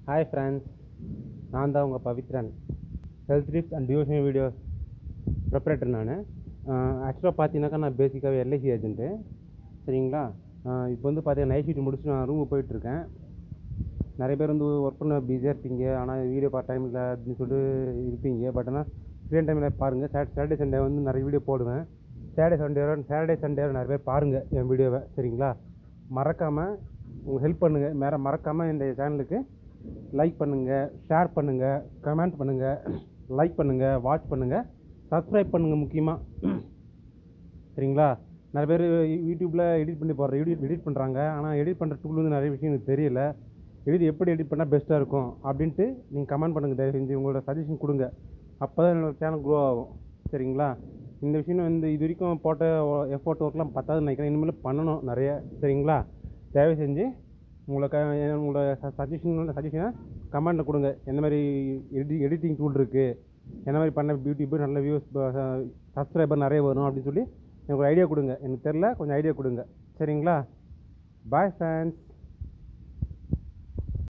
hi friends நான் தான் உங்கள் Pavithran health tips and devotional videos preparator நான் ஆக்சுவலாக பார்த்தீங்கன்னாக்கா நான் பேசிக்காகவே எல்ஐசி ஏஜென்ட்டு சரிங்களா இப்போ வந்து பார்த்தீங்கன்னா நைட் ஷீட் முடிச்சு நான் ரூமுக்கு போயிட்டுருக்கேன் நிறைய பேர் வந்து ஒர்க் பண்ண பிஸியாக இருப்பீங்க ஆனால் வீடியோ பார்ட் டைமில் அப்படின்னு சொல்லிட்டு இருப்பீங்க பட் ஆனால் ஃப்ரீ டைமில் பாருங்கள் சாட் சாட்டர்டே சண்டே வந்து நிறைய வீடியோ போடுவேன் சாட்டர்டே சண்டே சாட்டர்டே சண்டே நிறைய பேர் பாருங்கள் என் வீடியோவை சரிங்களா மறக்காமல் உங்கள் ஹெல்ப் பண்ணுங்கள் மேற மறக்காமல் இந்த சேனலுக்கு லைக் பண்ணுங்கள் ஷேர் பண்ணுங்கள் கமெண்ட் பண்ணுங்கள் லைக் பண்ணுங்கள் வாட்ச் பண்ணுங்கள் சப்ஸ்கிரைப் பண்ணுங்கள் முக்கியமாக சரிங்களா நிறைய பேர் யூடியூப்பில் எடிட் பண்ணி போடுற எடிட் எடிட் பண்ணுறாங்க ஆனால் எடிட் பண்ணுற டூல் வந்து நிறைய விஷயம் எனக்கு தெரியல எடிட் எப்படி எடிட் பண்ணால் பெஸ்ட்டாக இருக்கும் அப்படின்ட்டு நீங்கள் கமெண்ட் பண்ணுங்கள் தயவு செஞ்சு உங்களோட சஜஷன் கொடுங்க அப்போ தான் என்னோடய சேனல் க்ரோ ஆகும் சரிங்களா இந்த விஷயம் வந்து இது வரைக்கும் போட்ட எஃபோர்ட் ஒர்க்லாம் பத்தாதுன்னு நினைக்கிறேன் இனிமேல் பண்ணணும் நிறைய சரிங்களா தயவு செஞ்சு உங்களை க உங்களோட சஜஷன் சஜஷனை கமெண்ட்டில் கொடுங்க எந்த மாதிரி எடி எடிட்டிங் டூல் இருக்குது என்ன மாதிரி பண்ண யூடியூப் நல்ல வியூஸ் சப்ஸ்கிரைபர் நிறைய வரும் அப்படின்னு சொல்லி எனக்கு ஒரு ஐடியா கொடுங்க எனக்கு தெரில கொஞ்சம் ஐடியா கொடுங்க சரிங்களா பாய் ஃப்ரெண்ட்ஸ்